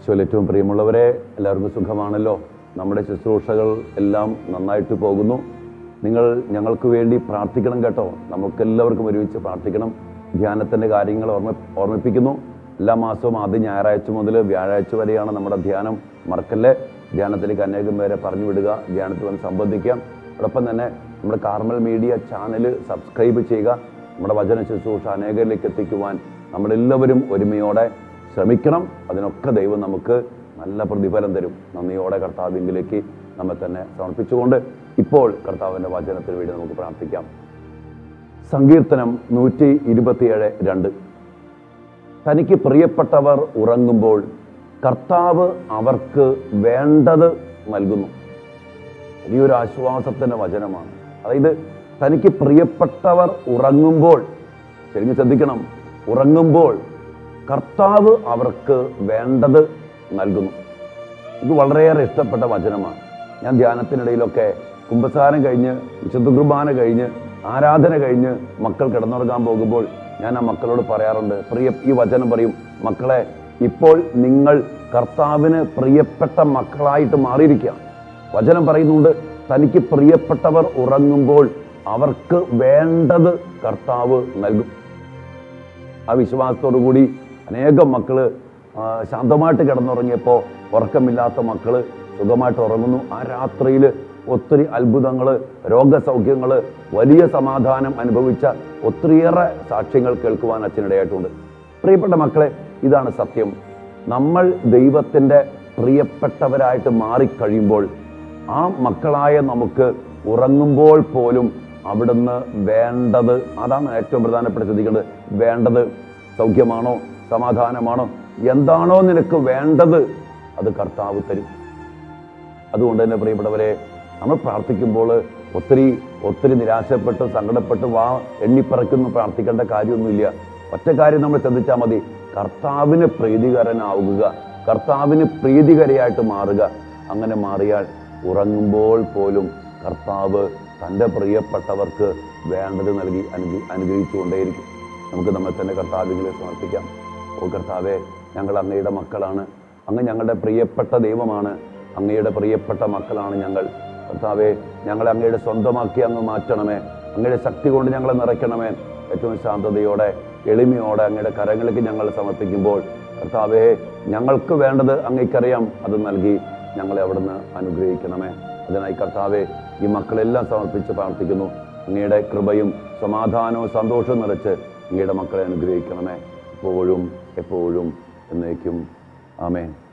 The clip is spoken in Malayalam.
ഈശോയിൽ ഏറ്റവും പ്രിയമുള്ളവരെ എല്ലാവർക്കും സുഖമാണല്ലോ നമ്മുടെ ശുശ്രൂഷകൾ എല്ലാം നന്നായിട്ട് പോകുന്നു നിങ്ങൾ ഞങ്ങൾക്ക് വേണ്ടി പ്രാർത്ഥിക്കണം കേട്ടോ നമുക്കെല്ലാവർക്കും ഒരുമിച്ച് പ്രാർത്ഥിക്കണം ധ്യാനത്തിൻ്റെ കാര്യങ്ങൾ ഓർമ്മ ഓർമ്മിപ്പിക്കുന്നു എല്ലാ മാസവും ആദ്യ ഞായറാഴ്ച മുതൽ വ്യാഴാഴ്ച വരെയാണ് നമ്മുടെ ധ്യാനം മറക്കല്ലേ ധ്യാനത്തിലേക്ക് അനേകം പേരെ പറഞ്ഞു വിടുക ധ്യാനത്തിൽ വന്ന് സംബന്ധിക്കാം അതോടൊപ്പം തന്നെ നമ്മുടെ കാർമൽ മീഡിയ ചാനൽ സബ്സ്ക്രൈബ് ചെയ്യുക നമ്മുടെ വചന ശുശ്രൂഷ അനേകരിലേക്ക് എത്തിക്കുവാൻ നമ്മളെല്ലാവരും ഒരുമയോടെ ശ്രമിക്കണം അതിനൊക്കെ ദൈവം നമുക്ക് നല്ല പ്രതിഫലം തരും നന്ദിയോടെ കർത്താവിങ്കിലേക്ക് നമ്മെ തന്നെ സമർപ്പിച്ചുകൊണ്ട് ഇപ്പോൾ കർത്താവിൻ്റെ വചനത്തിന് വേണ്ടി നമുക്ക് പ്രാർത്ഥിക്കാം സങ്കീർത്തനം നൂറ്റി ഇരുപത്തിയേഴ് രണ്ട് തനിക്ക് പ്രിയപ്പെട്ടവർ ഉറങ്ങുമ്പോൾ കർത്താവ് അവർക്ക് വേണ്ടത് നൽകുന്നു വലിയൊരു ആശ്വാസത്തിൻ്റെ വചനമാണ് അതായത് തനിക്ക് പ്രിയപ്പെട്ടവർ ഉറങ്ങുമ്പോൾ ശരിക്കും ശ്രദ്ധിക്കണം ഉറങ്ങുമ്പോൾ കർത്താവ് അവർക്ക് വേണ്ടത് നൽകുന്നു ഇത് വളരെയേറെ ഇഷ്ടപ്പെട്ട വചനമാണ് ഞാൻ ധ്യാനത്തിനിടയിലൊക്കെ കുംഭസാരം കഴിഞ്ഞ് വിശുദ്ധ കുർബാന കഴിഞ്ഞ് ആരാധന കഴിഞ്ഞ് മക്കൾ കിടന്നുറങ്ങാൻ പോകുമ്പോൾ ഞാൻ ആ മക്കളോട് പറയാറുണ്ട് പ്രിയ ഈ വചനം പറയും മക്കളെ ഇപ്പോൾ നിങ്ങൾ കർത്താവിന് പ്രിയപ്പെട്ട മക്കളായിട്ട് മാറിയിരിക്കുക വചനം പറയുന്നുണ്ട് തനിക്ക് പ്രിയപ്പെട്ടവർ ഉറങ്ങുമ്പോൾ അവർക്ക് വേണ്ടത് കർത്താവ് നൽകും ആ വിശ്വാസത്തോടു കൂടി അനേകം മക്കള് ആ, ശാന്തമായിട്ട് കിടന്നുറങ്ങിയപ്പോൾ ഉറക്കമില്ലാത്ത മക്കള് സുഖമായിട്ട് ഉറങ്ങുന്നു ആ രാത്രിയിൽ ഒത്തിരി അത്ഭുതങ്ങൾ രോഗസൗഖ്യങ്ങൾ വലിയ സമാധാനം അനുഭവിച്ച ഒത്തിരിയേറെ സാക്ഷ്യങ്ങൾ കേൾക്കുവാൻ അച്ഛനിടയായിട്ടുണ്ട് പ്രിയപ്പെട്ട മക്കളെ ഇതാണ് സത്യം നമ്മൾ ദൈവത്തിൻ്റെ പ്രിയപ്പെട്ടവരായിട്ട് മാറിക്കഴിയുമ്പോൾ ആ മക്കളായ നമുക്ക് ഉറങ്ങുമ്പോൾ പോലും അവിടുന്ന് വേണ്ടത് അതാണ് ഏറ്റവും പ്രധാനപ്പെട്ട ശ്രദ്ധിക്കേണ്ടത് വേണ്ടത് സൗഖ്യമാണോ സമാധാനമാണോ എന്താണോ നിനക്ക് വേണ്ടത് അത് കർത്താവ് തരും അതുകൊണ്ട് തന്നെ പ്രിയപ്പെട്ടവരെ നമ്മൾ പ്രാർത്ഥിക്കുമ്പോൾ ഒത്തിരി ഒത്തിരി നിരാശപ്പെട്ട് സങ്കടപ്പെട്ട് വാ എണ്ണിപ്പറയ്ക്കുന്നു പ്രാർത്ഥിക്കേണ്ട കാര്യമൊന്നുമില്ല ഒറ്റ കാര്യം നമ്മൾ ശ്രദ്ധിച്ചാൽ മതി കർത്താവിന് പ്രീതികരനാവുക കർത്താവിന് പ്രീതികരയായിട്ട് മാറുക അങ്ങനെ മാറിയാൽ ഉറങ്ങുമ്പോൾ പോലും കർത്താവ് തൻ്റെ പ്രിയപ്പെട്ടവർക്ക് വേണ്ടത് നൽകി അനുഗ്രഹി അനുഗ്രഹിച്ചുകൊണ്ടേയിരിക്കും നമുക്ക് നമ്മെ തന്നെ കർത്താവിനെ സമർപ്പിക്കാം ഓ കർത്താവെ ഞങ്ങൾ അങ്ങയുടെ മക്കളാണ് അങ്ങ് ഞങ്ങളുടെ പ്രിയപ്പെട്ട ദൈവമാണ് അങ്ങയുടെ പ്രിയപ്പെട്ട മക്കളാണ് ഞങ്ങൾ കർത്താവെ ഞങ്ങളെ അങ്ങയുടെ സ്വന്തമാക്കി അങ്ങ് മാറ്റണമേ അങ്ങയുടെ ശക്തി കൊണ്ട് ഞങ്ങളെ നിറയ്ക്കണമേ ഏറ്റവും ശാന്തതയോടെ എളിമയോടെ അങ്ങയുടെ കരങ്ങളിലേക്ക് ഞങ്ങൾ സമർപ്പിക്കുമ്പോൾ കർത്താവെ ഞങ്ങൾക്ക് വേണ്ടത് അങ്ങേക്കറിയാം അത് നൽകി ഞങ്ങളെ അവിടുന്ന് അനുഗ്രഹിക്കണമേ അതിനായി കർത്താവെ ഈ മക്കളെല്ലാം സമർപ്പിച്ച് പ്രാർത്ഥിക്കുന്നു അങ്ങയുടെ കൃപയും സമാധാനവും സന്തോഷവും നിറച്ച് അങ്ങയുടെ മക്കളെ അനുഗ്രഹിക്കണമേ എപ്പോഴും എപ്പോഴും എന്നേക്കും ആമേൻ